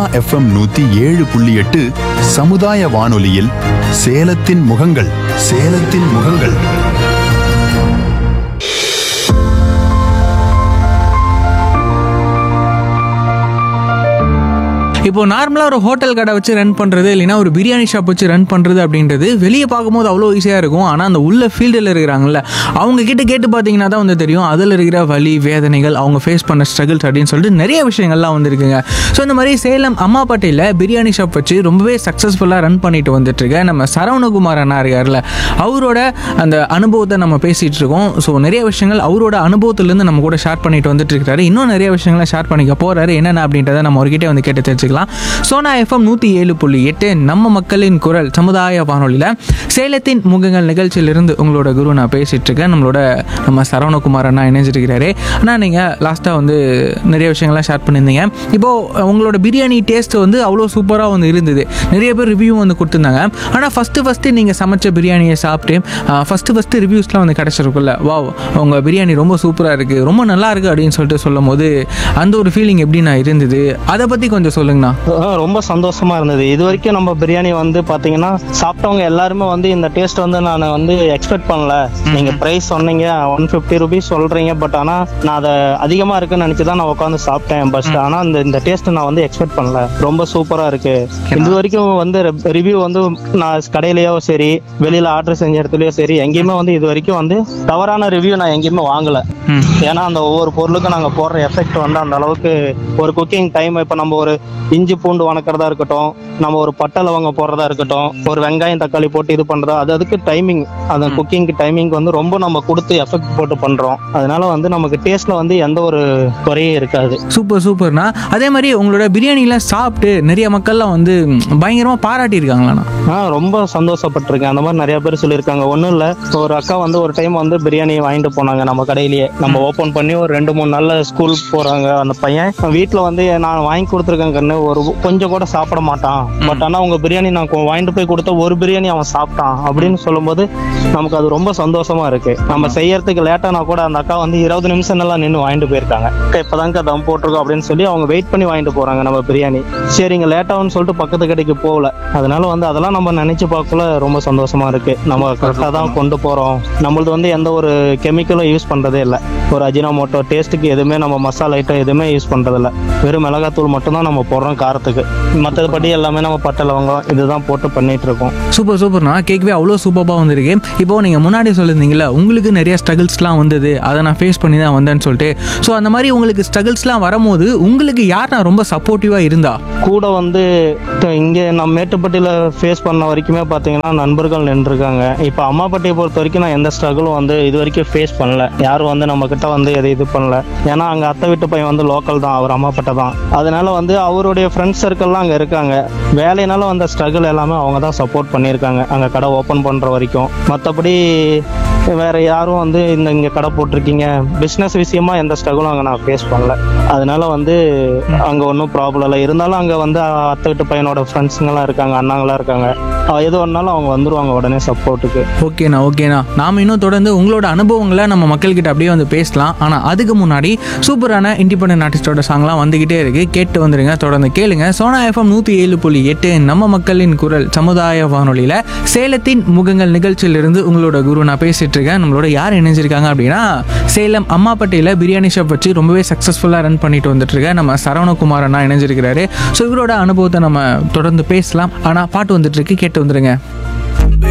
FM நூத்தி ஏழு புள்ளி எட்டு சமுதாய வானொலியில் சேலத்தின் முகங்கள் சேலத்தின் முகங்கள் இப்போ நார்மலாக ஒரு ஹோட்டல் கடை வச்சு ரன் பண்ணுறது இல்லைன்னா ஒரு பிரியாணி ஷாப் வச்சு ரன் பண்ணுறது அப்படின்றது வெளியே பார்க்கும்போது அவ்வளோ ஈஸியாக இருக்கும் ஆனால் அந்த உள்ள ஃபீல்டில் இருக்கிறாங்கல்ல அவங்க கிட்ட கேட்டு பார்த்தீங்கன்னா தான் வந்து தெரியும் அதில் இருக்கிற வலி வேதனைகள் அவங்க ஃபேஸ் பண்ண ஸ்ட்ரகிள்ஸ் அப்படின்னு சொல்லிட்டு நிறைய விஷயங்கள்லாம் வந்துருக்குங்க ஸோ இந்த மாதிரி சேலம் அம்மாப்பேட்டையில் பிரியாணி ஷாப் வச்சு ரொம்பவே சக்ஸஸ்ஃபுல்லாக ரன் பண்ணிட்டு வந்துட்டு இருக்க நம்ம சரவணகுமார் அண்ணா இருக்கார்ல அவரோட அந்த அனுபவத்தை நம்ம பேசிகிட்டு இருக்கோம் ஸோ நிறைய விஷயங்கள் அவரோட அனுபவத்திலேருந்து நம்ம கூட ஷேர் பண்ணிட்டு வந்துட்டு இருக்காரு இன்னும் நிறைய விஷயங்களை ஷேர் பண்ணிக்க போறாரு என்னென்ன அப்படின்றத நம்ம அவர்கிட்ட வந்து கேட்டு தெரிஞ்சுக்கலாம் சோனா எஃப்எம் நூற்றி ஏழு புள்ளி எட்டு நம்ம மக்களின் குரல் சமுதாய வானொலியில் சேலத்தின் முகங்கள் நிகழ்ச்சியிலிருந்து உங்களோட குரு நான் பேசிட்டு இருக்கேன் நம்மளோட நம்ம சரவணகுமார் அண்ணா இணைஞ்சிருக்கிறாரு அண்ணா நீங்கள் லாஸ்ட்டாக வந்து நிறைய விஷயங்கள்லாம் ஷேர் பண்ணியிருந்தீங்க இப்போது உங்களோட பிரியாணி டேஸ்ட் வந்து அவ்வளோ சூப்பராக வந்து இருந்தது நிறைய பேர் ரிவ்யூ வந்து கொடுத்துருந்தாங்க ஆனால் ஃபஸ்ட்டு ஃபஸ்ட்டு நீங்கள் சமைச்ச பிரியாணியை சாப்பிட்டு ஃபஸ்ட்டு ஃபஸ்ட்டு ரிவ்யூஸ்லாம் வந்து கிடச்சிருக்குல்ல வா உங்கள் பிரியாணி ரொம்ப சூப்பராக இருக்குது ரொம்ப நல்லா இருக்குது அப்படின்னு சொல்லிட்டு சொல்லும் போது அந்த ஒரு ஃபீலிங் எப்படி நான் இருந்தது அதை பற்றி கொஞ்சம் சொல்லுங்கண்ணா ஆ, ரொம்ப சந்தோஷமா இருந்தது இது வரைக்கும் நம்ம பிரியாணி வந்து பாத்தீங்கன்னா சாப்பிட்டவங்க எல்லாருமே வந்து இந்த டேஸ்ட் வந்து நான் வந்து எக்ஸ்பெக்ட் பண்ணல நீங்க பிரைஸ் சொன்னீங்க ஒன் பிப்டி ருபீஸ் சொல்றீங்க பட் ஆனா நான் அதை அதிகமா இருக்குன்னு நினைச்சு தான் நான் உட்காந்து சாப்பிட்டேன் பட் ஆனா இந்த இந்த டேஸ்ட் நான் வந்து எக்ஸ்பெக்ட் பண்ணல ரொம்ப சூப்பரா இருக்கு இது வரைக்கும் வந்து ரிவ்யூ வந்து நான் கடையிலயோ சரி வெளியில ஆர்டர் செஞ்ச இடத்துலயோ சரி எங்கேயுமே வந்து இது வரைக்கும் வந்து தவறான ரிவ்யூ நான் எங்கேயுமே வாங்கல ம் ஏன்னா அந்த ஒவ்வொரு பொருளுக்கும் நாங்க போடுற எஃபெக்ட் வந்து அந்த அளவுக்கு ஒரு குக்கிங் டைம் இப்ப நம்ம ஒரு இஞ்சி பூண்டு வணக்கிறதா இருக்கட்டும் நம்ம ஒரு பட்டை லவங்க போடுறதா இருக்கட்டும் ஒரு வெங்காயம் தக்காளி போட்டு இது பண்றதா அது அதுக்கு டைமிங் அந்த குக்கிங் டைமிங் வந்து ரொம்ப நம்ம கொடுத்து எஃபெக்ட் போட்டு பண்றோம் அதனால வந்து நமக்கு டேஸ்ட்ல வந்து எந்த ஒரு குறையும் இருக்காது சூப்பர் சூப்பர்ண்ணா அதே மாதிரி உங்களோட பிரியாணிலாம் சாப்பிட்டு நிறைய மக்கள்லாம் வந்து பயங்கரமாக பாராட்டியிருக்காங்களாண்ணா ஆ ரொம்ப சந்தோஷப்பட்டிருக்கேன் அந்த மாதிரி நிறைய பேர் சொல்லியிருக்காங்க ஒன்றும் இல்லை ஒரு அக்கா வந்து ஒரு டைம் வந்து பிரியாணி வாங்கிட்டு போனாங்க நம்ம கடையிலேயே நம்ம ஓப்பன் பண்ணி ஒரு ரெண்டு மூணு நாள்ல ஸ்கூல் போறாங்க அந்த பையன் வீட்டில் வந்து நான் வாங்கி கொடுத்துருக்கேன் கண்ணு ஒரு கொஞ்சம் கூட சாப்பிட மாட்டான் பட் ஆனால் உங்க பிரியாணி நான் கொ- வாங்கிட்டு போய் கொடுத்த ஒரு பிரியாணி அவன் சாப்பிட்டான் அப்படின்னு சொல்லும்போது நமக்கு அது ரொம்ப சந்தோஷமா இருக்கு நம்ம செய்யறதுக்கு லேட்டானா கூட அந்த அக்கா வந்து இருபது நிமிஷம் எல்லாம் நின்று வாங்கிட்டு போயிருக்காங்க அக்கா இப்பதாங்க தம் போட்டிருக்கோம் அப்படின்னு சொல்லி அவங்க வெயிட் பண்ணி வாங்கிட்டு போறாங்க நம்ம பிரியாணி சரிங்க லேட்டாகும்னு சொல்லிட்டு பக்கத்து கடைக்கு போகல அதனால வந்து அதெல்லாம் நம்ம நினைச்சு பார்க்கல ரொம்ப சந்தோஷமா இருக்கு நம்ம கரெக்டாக தான் கொண்டு போறோம் நம்மளது வந்து எந்த ஒரு கெமிக்கலும் யூஸ் பண்றதே இல்லை ஒரு அஜினோமோட்டோ டேஸ்ட்டுக்கு எதுவுமே நம்ம மசாலா ஐட்டம் எதுவுமே யூஸ் பண்றது இல்ல வெறும் மிளகாத்தூள் மட்டும் தான் நம்ம போடுறோம் காரத்துக்கு மற்றபடி எல்லாமே நம்ம பட்டை லவங்கம் இதுதான் போட்டு பண்ணிட்டு இருக்கோம் சூப்பர் சூப்பர்ண்ணா கேட்கவே அவ்வளோ சூப்பராக வந்திருக்கு இப்போ நீங்கள் முன்னாடி சொல்லியிருந்தீங்களா உங்களுக்கு நிறைய ஸ்ட்ரகிள்ஸ்லாம் வந்தது அதை நான் ஃபேஸ் பண்ணி தான் வந்தேன்னு சொல்லிட்டு ஸோ அந்த மாதிரி உங்களுக்கு ஸ்ட்ரகிள்ஸ்லாம் வரும்போது உங்களுக்கு யார் நான் ரொம்ப சப்போர்ட்டிவாக இருந்தா கூட வந்து த- இங்க நம்ம மேட்டுப்பட்டியில ஃபேஸ் பண்ண வரைக்குமே பாத்தீங்கன்னா நண்பர்கள் நின்றுருக்காங்க இப்போ அம்மாப்பட்டியை பொறுத்த வரைக்கும் நான் எந்த ஸ்ட்ரகிளும் வந்து இது வரைக்கும் ஃபேஸ் பண்ணல யாரும் வந்து நம்ம கிட்ட வந்து எதை இது பண்ணல ஏன்னா அங்க அத்தை வீட்டு பையன் வந்து லோக்கல் தான் அவர் அம்மாப்பட்டை தான் அதனால வந்து அவருடைய ஃப்ரெண்ட்ஸ் சர்க்கிள்லாம் அங்க இருக்காங்க வேலையினால வந்த ஸ்ட்ரகிள் எல்லாமே அவங்க தான் சப்போர்ட் பண்ணியிருக்காங்க அங்க கடை ஓப்பன் பண்ற வரைக்கும் மற்றபடி வேற யாரும் வந்து இந்த இங்க கடை போட்டிருக்கீங்க பிசினஸ் விஷயமா எந்த ஸ்ட்ரகிளும் அங்க நான் ஃபேஸ் பண்ணல அதனால வந்து அங்க ஒன்றும் ப்ராப்ளம் இல்லை இருந்தாலும் அங்க வந்து அத்தை வீட்டு பையனோட ஃப்ரெண்ட்ஸுங்கெல்லாம் இருக்காங்க அண்ணாங்களாம் இருக்காங்க அஹ் எது ஒன்னாலும் அவங்க வந்துருவாங்க உடனே சப்போர்ட்டுக்கு ஓகேண்ணா ஓகேண்ணா நாம இன்னும் தொடர்ந்து உங்களோட அனுபவங்களை நம்ம மக்கள்கிட்ட அப்படியே வந்து பேசலாம் ஆனால் அதுக்கு முன்னாடி சூப்பரான இண்டிபெண்டன்ட் ஆர்டிஸ்டோட சாங்லாம் வந்துகிட்டே இருக்கு கேட்டு வந்துருங்க தொடர்ந்து கேளுங்க சோனா எஃப்எம் நூற்றி ஏழு புள்ளி எட்டு நம்ம மக்களின் குரல் சமுதாய வானொலியில் சேலத்தின் முகங்கள் நிகழ்ச்சியிலிருந்து உங்களோட குரு நான் பேசிட்டு இருக்கேன் நம்மளோட யார் இணைஞ்சிருக்காங்க அப்படின்னா சேலம் அம்மாப்பட்டியில் பிரியாணி ஷாப் வச்சு ரொம்பவே சக்ஸஸ்ஃபுல்லாக ரன் பண்ணிட்டு வந்துட்டு இருக்க நம்ம சரவணகுமார் அண்ணா இணைஞ்சிருக்கிறாரு ஸோ இவரோட அனுபவத்தை நம்ம தொடர்ந்து பேசலாம் ஆனால் பாட்டு வந்துட்டு இருக்கு கேட்டு வந்துருங்க